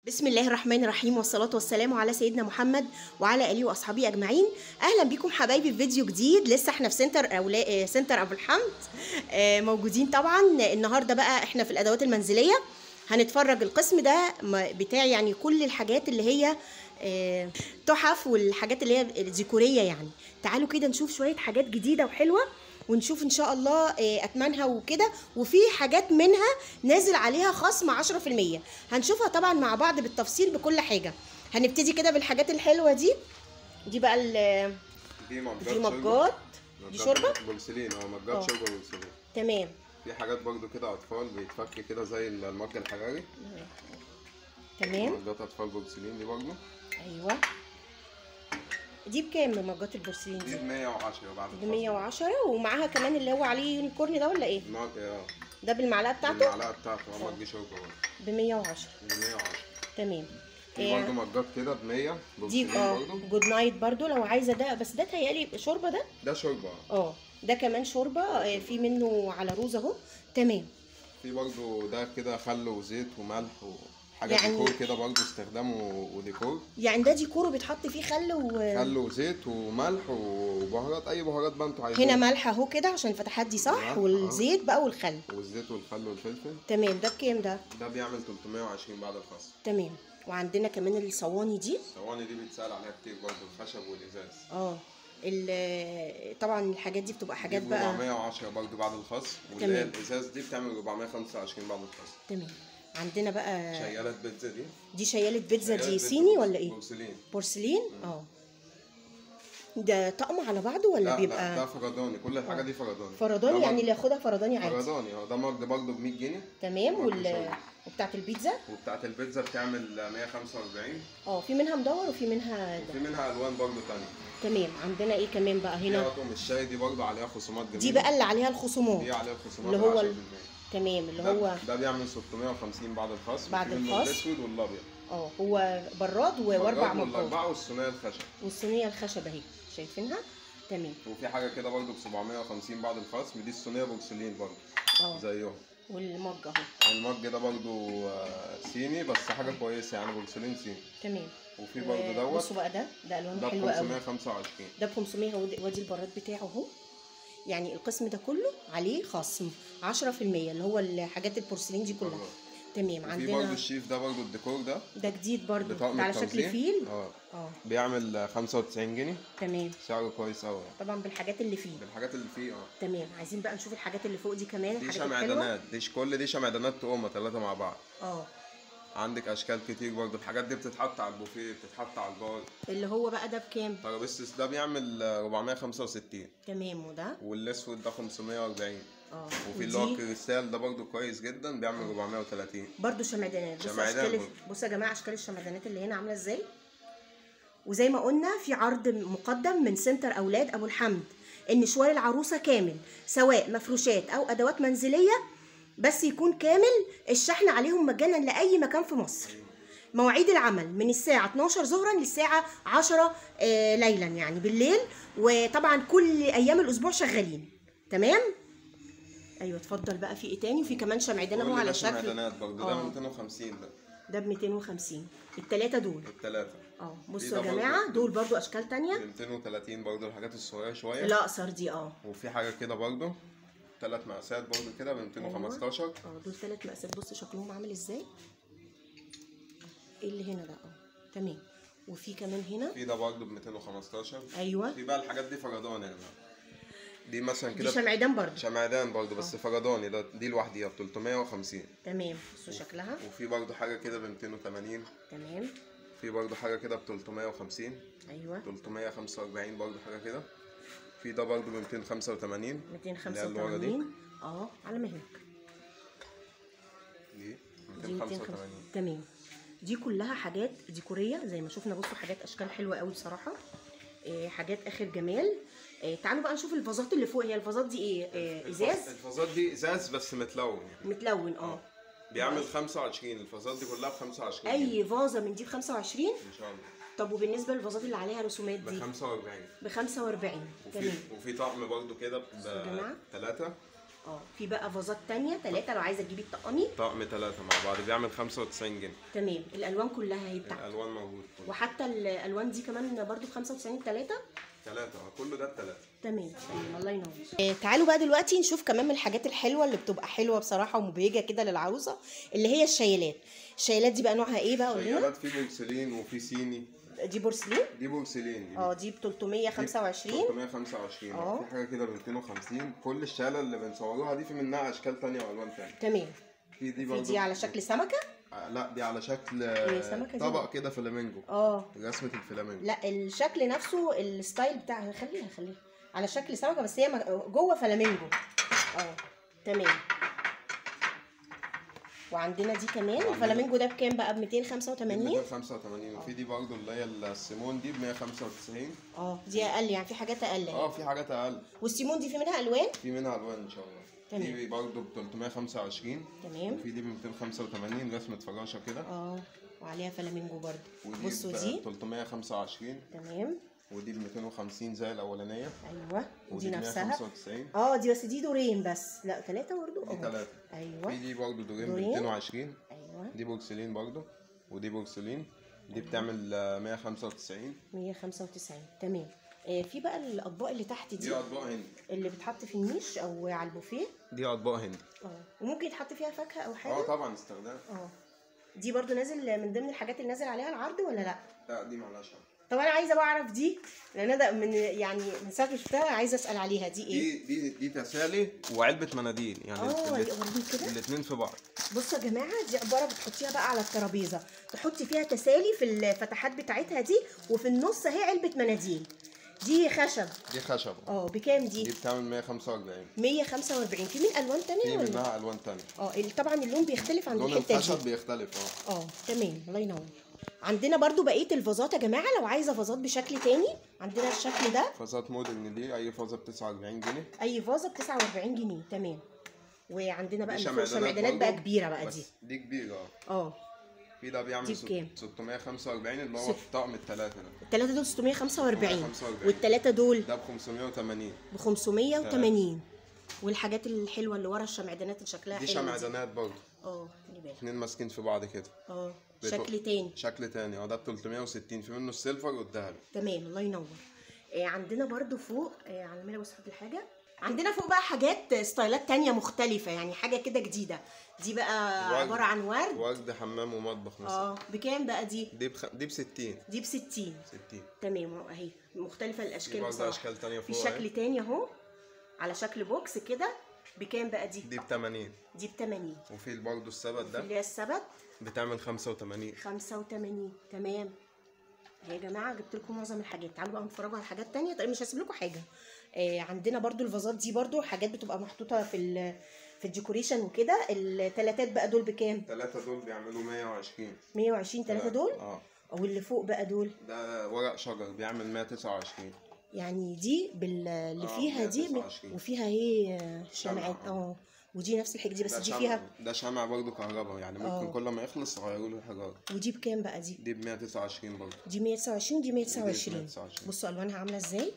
بسم الله الرحمن الرحيم والصلاة والسلام على سيدنا محمد وعلى آله وأصحابه أجمعين أهلا بكم حبايبي في فيديو جديد لسه احنا في سنتر أولا... آه، سنتر أبو الحمد آه، موجودين طبعا النهاردة بقى احنا في الأدوات المنزلية هنتفرج القسم ده م- بتاع يعني كل الحاجات اللي هي آه، تحف والحاجات اللي هي الديكورية يعني تعالوا كده نشوف شوية حاجات جديدة وحلوة ونشوف ان شاء الله آه، اثمنها وكده وفي حاجات منها نازل عليها خصم 10% هنشوفها طبعا مع بعض بالتفصيل بكل حاجه هنبتدي كده بالحاجات الحلوه دي دي بقى ال- دي مجات دي شوربة. مجات دي مجات شوربه بورسلين اه اه. مجات شوربه بورسلين تمام في حاجات برضو كده اطفال بيتفك كده زي المج الحراري تمام مجات اطفال بورسلين دي برضو ايوه دي بكام مجات البورسلين دي دي ب 110 بعد ب 110 ومعاها كمان اللي هو عليه يونيكورن ده ولا ايه المج اه ده بالمعلقه بتاعته المعلقه بتاعته اه مج شوربه برضو ب 110 ب 110 تمام في إيه، برضو مجات كده ب 100 دي بورسلين اه برضو جود نايت برضو لو عايزه ده بس ده تهيألي شوربه ده ده شوربه اه. اه ده كمان شوربه آه، في منه على روز اهو تمام في برضو ده كده خل وزيت وملح وحاجه يعني- ديكور كده برضو استخدامه وديكور يعني ده ديكور بيتحط فيه خل و خل وزيت وملح وبهارات اي بهارات بقى انتوا عايزينها هنا ملح اهو كده عشان الفتحات دي صح آه، والزيت بقى والخل والزيت والخل والفلفل تمام ده بكام ده ده بيعمل 320 بعد الخصم تمام وعندنا كمان الصواني دي الصواني دي بيتسال عليها كتير برضه الخشب والازاز اه ال- طبعا الحاجات دي بتبقى حاجات دي ب بقى 410 برضه بعد الخصم واللي تمام. هي الازاز دي بتعمل 425 بعد الخصم تمام عندنا بقى شيالات بيتزا دي دي شيالة بيتزا شيالات دي بيتزا صيني بورس- ولا ايه بورسلين بورسلين اه ده طقم على بعضه ولا لا لا بيبقى ده فرداني كل الحاجه دي فرداني فرداني ده يعني مج- اللي ياخدها فرداني عادي فرداني اه ده مج برضه ب 100 جنيه تمام مج وال شوربة. وبتاعت البيتزا وبتاعت البيتزا بتعمل 145 اه في منها مدور وفي منها وفي ده منها الوان برضه تانية تمام عندنا ايه كمان بقى في هنا اطقم الشاي دي برضه عليها خصومات جميله دي بقى اللي عليها الخصومات دي عليها خصومات اللي هو 10%. ال- تمام اللي ده, هو ده بيعمل 650 بعد الخصم بعد في منه الخصم. الاسود والابيض اه هو براد و- واربع الرجل مجات والاربعه والصينيه الخشب والصينيه الخشب اهي شايفينها تمام وفي حاجه كده برضه ب 750 بعد الخصم دي الصينيه بورسلين برضه اه زيهم والمج اهو المج ده برضه آه، صيني بس حاجه كويسه يعني بورسلين صيني تمام وفي برضه دوت بصوا بقى ده ده الوانه ده ب حلوه قوي 525 ده ب 500 ودي وادي البراد بتاعه اهو يعني القسم ده كله عليه خصم 10% اللي هو الحاجات البورسلين دي كلها برضه. تمام وفي برضه عندنا الشيف ده برضه الديكور ده ده جديد برضو بطقم ده على شكل التوزيع. فيل اه اه بيعمل آه، 95 جنيه تمام سعره كويس قوي طبعا بالحاجات اللي فيه بالحاجات اللي فيه اه تمام عايزين بقى نشوف الحاجات اللي فوق دي كمان دي الحاجات الحلوه شمعدانات دي ش- كل دي شمعدانات تقومه ثلاثه مع بعض اه عندك اشكال كتير برضه الحاجات دي بتتحط على البوفيه بتتحط على البار اللي هو بقى ده بكام ترابيزتس ده بيعمل آه، 465 تمام وده والاسود ده 540 اه وفي اللي هو ودي الكريستال ده برضه كويس جدا بيعمل 430 برضو شمعدانات بصوا شمعدان اشكال برضو. بصوا يا جماعه اشكال الشمعدانات اللي هنا عامله ازاي وزي ما قلنا في عرض مقدم من سنتر اولاد ابو الحمد ان مشوار العروسه كامل سواء مفروشات او ادوات منزليه بس يكون كامل الشحن عليهم مجانا لاي مكان في مصر مواعيد العمل من الساعة 12 ظهرا للساعة 10 آه، ليلا يعني بالليل وطبعا كل أيام الأسبوع شغالين تمام؟ أيوه اتفضل بقى في إيه تاني وفي كمان شمعدان أهو كل على ده شكل شمعدانات برضه ده آه. 250 ده ده ب 250 التلاتة دول الثلاثه اه دي بصوا ده يا برضو- جماعة دول برضو أشكال تانية 230 برضه الحاجات الصغيره شويه الأقصر دي اه وفي حاجه كده برضه ثلاث مقاسات برضه كده ب 215 اه دول ثلاث مقاسات بص شكلهم عامل ازاي ايه اللي هنا ده اه تمام وفي كمان هنا في ده برضه ب 215 ايوه في بقى الحاجات دي فرداني يا جماعه دي مثلا دي كده شمعدان برضو شمعدان برضه بس فرداني ده دي لوحديها ب 350 تمام بصوا شكلها وفي برضه حاجه كده ب 280 تمام في برضه حاجه كده ب 350 ايوه 345 برضه حاجه كده في ده برضه ب 285 اللي هي اللي ورا دي 285 اه على مهلك دي دي 285 285 تمام دي كلها حاجات ديكوريه زي ما شفنا بصوا حاجات اشكال حلوه قوي بصراحه إيه حاجات اخر جمال إيه تعالوا بقى نشوف الفازات اللي فوق هي الفازات دي ايه, إيه ازاز الفازات دي ازاز بس متلون يعني متلون اه بيعمل 25 الفازات دي كلها ب 25 اي فازه من دي ب 25 ان شاء الله طب وبالنسبه للفازات اللي عليها رسومات ب دي 45 ب 45 وفي تمام وفي طقم برضه كده ب جماعة. 3 اه في بقى فازات تانية ثلاثة لو عايزة تجيبي الطقمي طقم ثلاثة مع بعض بيعمل 95 جنيه تمام الالوان كلها هي بتاعته الالوان موجود كله وحتى الالوان دي كمان برضو ب 95 ثلاثة ثلاثة كله ده الثلاثة تمام تمام الله ينور آه تعالوا بقى دلوقتي نشوف كمان من الحاجات الحلوه اللي بتبقى حلوه بصراحه ومبهجه كده للعروسه اللي هي الشيلات الشيلات دي بقى نوعها ايه بقى قولي لنا شيالات في بورسلين وفي صيني دي بورسلين دي بورسلين دي اه دي ب 325 325 اه. في حاجة كده ب 250 كل الشالة اللي بنصوروها دي في منها أشكال تانية وألوان تانية تمام في دي في برضه دي على شكل سمكه آه، لا دي على شكل هي سمكة دي طبق كده فلامينجو اه رسمة الفلامينجو لا الشكل نفسه الستايل بتاعها خليها خليها على شكل سمكه بس هي مج- جوه فلامينجو اه تمام وعندنا دي كمان وعندنا- الفلامينجو ده بكام بقى ب 285 285 وفي دي برضه اللي هي السيمون دي ب 195 اه دي اقل يعني في حاجات اقل اه في حاجات أقل والسيمون دي في منها الوان في منها ألوان إن شاء الله تمام. دي برضه ب 325 تمام وفي دي ب 285 رسمة فراشة كده اه وعليها فلامينجو برضو ودي بصوا ب دي 325 تمام ودي ب 250 زي الأولانية ايوه ودي ودي ب نفسها 195 اه دي بس دي دورين بس لا ثلاثة برضو دي اه ثلاثة في ايوه دي برضه دورين ب دورين. 220 ايوه دي بورسلين برضه ودي بورسلين دي بتعمل آه، 195 195 تمام آه في بقى الاطباق اللي تحت دي دي أطباق هندي اللي بتحط في النيش او على البوفيه دي أطباق هندي اه وممكن يتحط فيها فاكهة او اه حاجة طبعا استخدام اه دي برضو نازل من ضمن الحاجات اللي نازل عليها العرض ولا لا لا دي معلهاش حاجة. طب انا عايزه بقى اعرف دي لان انا ده من يعني من ساعه ما شفتها عايزه اسال عليها دي ايه دي دي دي تسالي وعلبة مناديل يعني اه الات- وريني كده الاتنين في بعض بصوا يا جماعه دي عباره بتحطيها بقى على الترابيزه تحطي فيها تسالي في الفتحات بتاعتها دي وفي النص اهي علبه مناديل دي خشب دي خشب اه بكام دي دي بتعمل 145 145 في من الوان تانية في ولا منها الوان تانية اه ال- طبعا اللون بيختلف عن لون الحته الخشب دي بيختلف اه اه تمام الله ينور عندنا برضو بقيه الفازات يا جماعه لو عايزه فازات بشكل تاني عندنا الشكل ده فازات مودرن دي اي فازه ب 49 جنيه اي فازه ب 49 جنيه تمام وعندنا بقى دي اللي فوق شمعدانات شمعدانات بقى برضو، كبيره بقى بس دي دي كبيره اه اه في ده دي بيعمل بكام؟ 645 اللي هو ست- الطقم الثلاثه ده الثلاثه دول 645 645. والثلاثه دول ده ب 580 ب 580 والحاجات الحلوه اللي ورا الشمعدانات اللي شكلها دي حلو شمعدانات برضه اه خلي بالك اتنين ماسكين في بعض كده اه بتو- شكل تاني شكل تاني اه ده ب 360 في منه السيلفر والذهبي تمام الله ينور آه عندنا برضو فوق آه على ما بس احط الحاجه عندنا فوق بقى حاجات ستايلات تانية مختلفة يعني حاجة كده جديدة دي بقى ورد. عبارة عن ورد ورد حمام ومطبخ مثلا اه بكام بقى دي؟ دي بخ... دي ب 60 دي ب 60 60 تمام اهي مختلفة في الاشكال برضه بصراحة اشكال تانية في فوق شكل اهي. تاني اهو على شكل بوكس كده بكام بقى دي؟ دي ب 80 دي ب 80 وفي برضه السبت ده اللي هي السبت بتعمل 85 85 تمام اهي يا جماعه جبت لكم معظم الحاجات تعالوا بقى نتفرجوا على حاجات تانية طيب مش هسيب لكم حاجه آه عندنا برضو الفازات دي برضو حاجات بتبقى محطوطه في ال في الديكوريشن وكده التلاتات بقى دول بكام ثلاثة دول بيعملوا 120 120 تلاتة دول اه او اللي فوق بقى دول ده ورق شجر بيعمل 129 يعني دي بال اللي آه، فيها دي 129. وفيها هي شمعات شمعة، اه ودي نفس الحاجه دي بس ده دي شمع فيها ده شمع برضه كهرباء يعني ممكن آه. كل ما يخلص يغيروا له الحجارة ودي بكام بقى دي دي ب 129 برضه دي 129 دي 129 129. بصوا الوانها عامله ازاي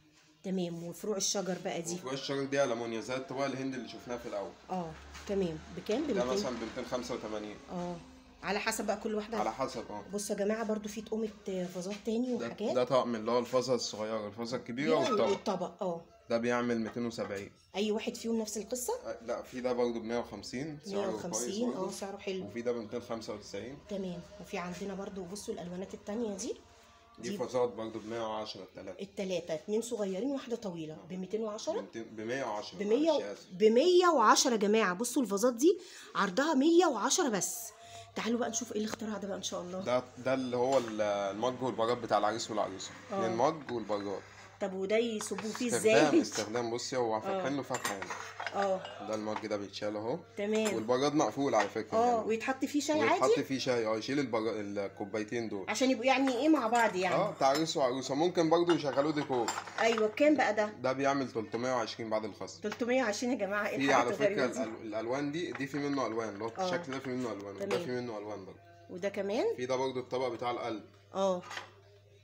تمام وفروع الشجر بقى دي وفي الشجر دي ألمونيا زي الطبق الهندي اللي شفناه في الأول اه تمام بكام ب ده 200 مثلا ب 285 اه على حسب بقى كل واحده على حسب اه بصوا يا جماعه برضو في تقومه فازات تاني ده, وحاجات ده طقم اللي هو الفازة الصغيرة الفازة الكبيرة دي والطبق والطبق اه ده بيعمل 270 اي واحد فيهم نفس القصه أه، لا في ده برضه ب 150 سعره كويس 150 اه برضه سعره حلو وفي ده ب 295 تمام وفي عندنا برضو بصوا الالوانات التانية دي دي دي فازات برضه ب 110 التلاتة التلاتة اتنين صغيرين وواحدة طويلة ب 210 ب 110 ب 100 معلش آسف. ب 110 يا جماعة بصوا الفازات دي عرضها 110 بس تعالوا بقى نشوف ايه الاختراع ده بقى ان شاء الله ده ده اللي هو ال- المج والبراد بتاع العريس والعروسه آه. اتنين مج والبراد طب وده يصبوه فيه استخدام ازاي استخدام بصي هو فاتحين له فتحه هنا اه ده المج ده بيتشال اهو تمام والبراد مقفول على فكره اه يعني. ويتحط فيه شاي ويتحط عادي فيه شاي اه يشيل البر... الكوبايتين دول عشان يبقوا يعني ايه مع بعض يعني اه بتاع عريس وعروسه ممكن برضه يشغلوه ديكور ايوه بكام بقى ده ده بيعمل 320 بعد الخصم 320 يا جماعه ايه في الحاجات على فكره الغريبه دي الأل- الالوان دي دي في منه الوان اللي هو آه. الشكل ده في منه الوان وده تمام. في منه الوان برضه وده كمان في ده برضه الطبق بتاع القلب اه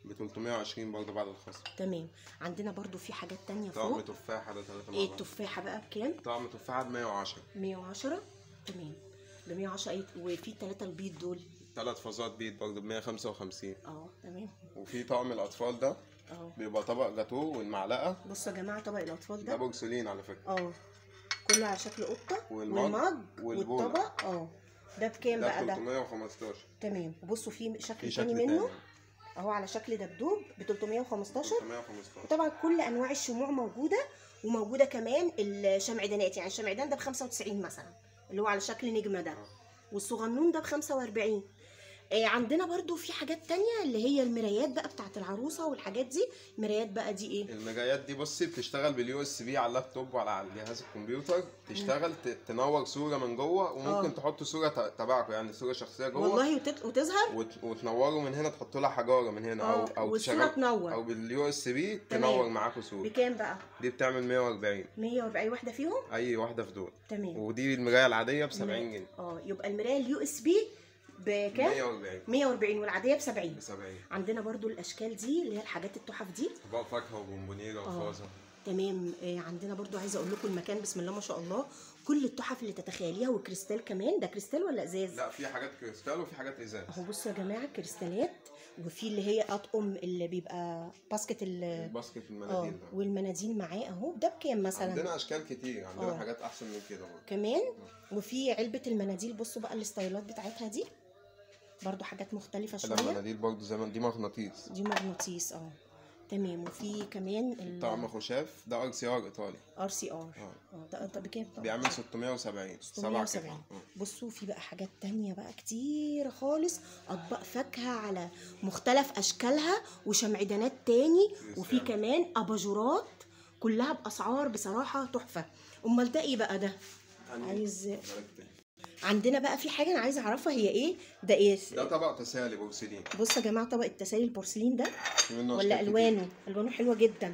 ب 320 برضه بعد الخصم تمام عندنا برضو في حاجات تانية طعم فوق تفاحه ده 3 ايه التفاحه بقى بكام طعم تفاحه ب 110 110 تمام ب 110 ايه وفي الثلاثه البيض دول ثلاث فازات بيض برضه ب 155 اه تمام وفي طعم الاطفال ده اه بيبقى طبق جاتوه والمعلقه بصوا يا جماعه طبق الاطفال ده ده بورسلين على فكره اه كله على شكل قطه والمج والمج والبولة. والطبق اه ده بكام ده بقى ب ده 315 تمام وبصوا في في شكل شكل تاني منه تاني اهو على شكل دبدوب ب 315 315 وطبعا كل انواع الشموع موجوده وموجوده كمان الشمعدانات يعني الشمعدان ده ب 95 مثلا اللي هو على شكل نجمه ده والصغنون ده ب 45 آه عندنا برضو في حاجات تانية اللي هي المرايات بقى بتاعت العروسه والحاجات دي المرايات بقى دي ايه المرايات دي بصي بتشتغل باليو اس بي على اللابتوب ولا على جهاز الكمبيوتر تشتغل ت- تنور صوره من جوه وممكن آه. تحطوا صوره ت- تبعكم يعني صوره شخصيه جوه والله وتت... وتظهر وت... وتنوروا من هنا تحطوا لها حجاره من هنا او اه او والصوره تشغل تنور او باليو اس بي تمام. تنور معاكم صوره بكام بقى دي بتعمل 140 140 واحده فيهم اي واحده في دول تمام ودي المرايه العاديه ب 70 جنيه اه يبقى المرايه اليو اس بي بكام 140 140 والعاديه ب 70 ب 70 عندنا برضو الاشكال دي اللي هي الحاجات التحف دي طبق فاكهه وبونبونيره آه. وفازه تمام آه، عندنا برضو عايزه اقول لكم المكان بسم الله ما شاء الله كل التحف اللي تتخيليها وكريستال كمان ده كريستال ولا ازاز لا في حاجات كريستال وفي حاجات ازاز اهو بصوا يا جماعه كريستالات وفي اللي هي اطقم اللي بيبقى باسكت ال الباسكت اه المناديل ده والمناديل معاه اهو ده بكام مثلا عندنا اشكال كتير عندنا آه. حاجات احسن من كده برضه كمان وفي علبه المناديل بصوا بقى الستايلات بتاعتها دي برضو حاجات مختلفه لا شويه المناديل برضه زي ما دي مغناطيس دي مغناطيس اه تمام وفي كمان طعم خشاف ده ار سي ار ايطالي ار سي ار اه اه ده ده بكام طبعا؟ بيعمل 670 سبعة 670 كده. آه. بصوا في بقى حاجات تانية بقى كتير خالص اطباق فاكهة على مختلف اشكالها وشمعدانات تاني وفي يسلم. كمان اباجورات كلها باسعار بصراحة تحفة امال ده ايه بقى ده يعني عايز درجة إيه؟ عندنا بقى في حاجة انا عايزة اعرفها هي ايه ده ايه ده طبق تسالي بورسلين بصوا يا جماعة طبق التسالي البورسلين ده في منه ولا أشكال الوانه الوانه حلوة جدا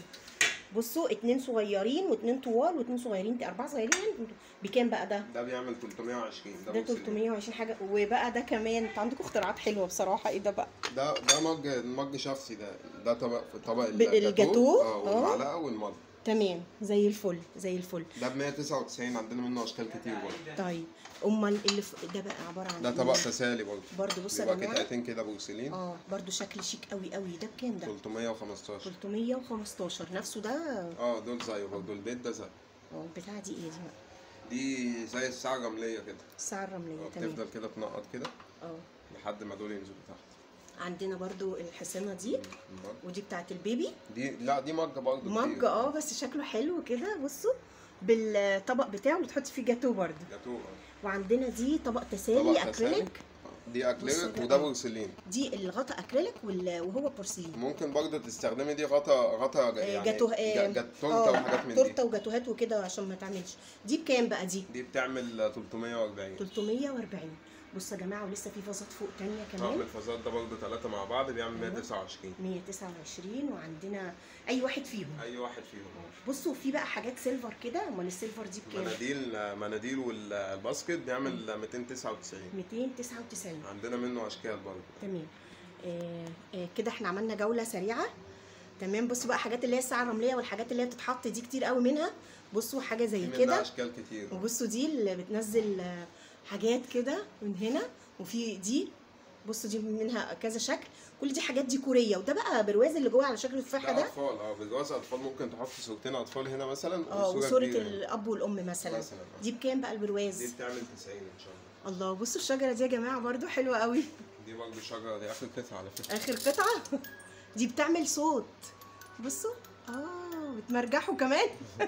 بصوا اتنين صغيرين واتنين طوال واتنين صغيرين اربعة صغيرين بكام بقى ده كتير. ده بيعمل 320 ده ده بورسلين. 320 حاجه وبقى ده كمان انتوا عندكم اختراعات حلوه بصراحه ايه ده بقى ده ده مج مج شخصي ده ده طبق طبق الجاتوه؟ اه آه. والمعلقه والمج تمام زي الفل زي الفل ده ب 199 عندنا منه اشكال كتير برضه طيب امال اللي ف... ده بقى عباره عن ده إيه؟ طبق تسالي برضه برضه بصوا يا بيبقى جماعه قطعتين كده بورسلين اه برضه شكل شيك قوي قوي ده بكام ده 315 315 نفسه ده اه دول زيه برضه البيت ده زي اه البتاعه دي ايه دي بقى دي زي الساعة الرملية كده الساعه الرمليه آه، تمام بتفضل كده تنقط كده اه لحد ما دول ينزلوا تحت عندنا برضو الحصانه دي المج. ودي بتاعت البيبي دي لا دي مج برضه مج كتير. اه بس شكله حلو كده بصوا بالطبق بتاعه اللي تحط فيه جاتوه برضه جاتوه آه. وعندنا دي طبق تسالي طبق تسالي. اكريليك دي بصوا اكليريك ده. وده آه. بورسلين دي الغطا اكريليك وال- وهو بورسلين ممكن برضه تستخدمي دي غطا غطا آه، يعني جاتوه جا- آه، جات آه، تورته وحاجات من دي تورته وجاتوهات وكده عشان ما تعملش دي بكام بقى دي دي بتعمل 340 340 بصوا يا جماعه ولسه في فازات فوق تانية طقم كمان الفازات ده برضه ثلاثة مع بعض بيعمل أيوة. 129 129 وعندنا اي واحد فيهم أي واحد فيهم بصوا في بقى حاجات سيلفر كده امال السيلفر دي بكام مناديل مناديل والباسكت بيعمل 299 299 عندنا منه أشكال برضه تمام آه آه كده احنا عملنا جوله سريعه تمام بصوا بقى حاجات اللي هي الساعه الرمليه والحاجات اللي هي بتتحط دي كتير قوي منها بصوا حاجه زي في منها كده أشكال كتير وبصوا دي اللي بتنزل آه، حاجات كده من هنا وفي دي بصوا دي منها كذا شكل كل دي حاجات ديكوريه وده بقى برواز اللي جوه على شكل التفاحه ده ده أطفال اه بالجواز أطفال ممكن تحط صورتين أطفال هنا مثلا اه وصوره كبيرة. الاب والام مثلا مثلا آه. دي بكام بقى دي البرواز بتعمل 90 إن شاء الله الله بصوا الشجره دي يا جماعه برضو حلوه قوي دي برضه شجرة دي آخر قطعة على فكرة اخر قطعه دي بتعمل صوت بصوا اه بتمرجحوا كمان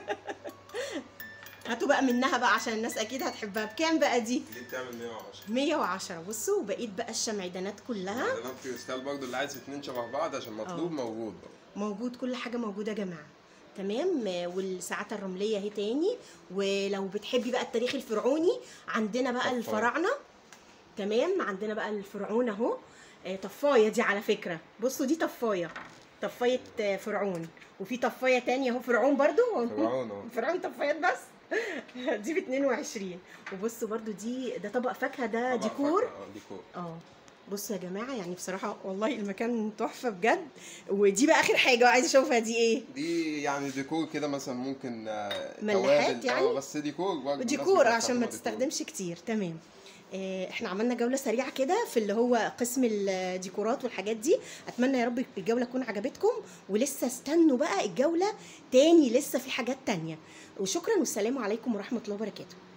هاتوا بقى منها بقى عشان الناس اكيد هتحبها بكام بقى دي دي بتعمل 110 110 بصوا وبقيت بقى الشمعدانات كلها عندنا كريستال برضه اللي عايز اتنين شبه بعض عشان مطلوب آه. موجود برضه موجود كل حاجه موجوده يا جماعه تمام آه، والساعات الرمليه اهي تاني ولو بتحبي بقى التاريخ الفرعوني عندنا بقى طفاية. الفراعنه تمام عندنا بقى الفرعون اهو آه، طفايه دي على فكره بصوا دي طفايه طفايه آه، فرعون وفي طفايه تانية اهو فرعون برضو فرعون اه فرعون طفايات بس دي ب 22 وبصوا برضو دي ده طبق فاكهه ده طبق ديكور فاكهة، اه ديكور اه بصوا يا جماعه يعني بصراحه والله المكان تحفه بجد ودي بقى اخر حاجه عايزه اشوفها دي ايه دي يعني ديكور كده مثلا ممكن آه، ملاحات توابل. يعني؟ اه بس ديكور برضه الناس ديكور عشان ما بتستخدمه تستخدمش كتير تمام آه، احنا عملنا جوله سريعه كده في اللي هو قسم الديكورات والحاجات دي اتمنى يا رب الجوله تكون عجبتكم ولسه استنوا بقى الجوله تاني لسه في حاجات تانية وشكرا والسلام عليكم ورحمه الله وبركاته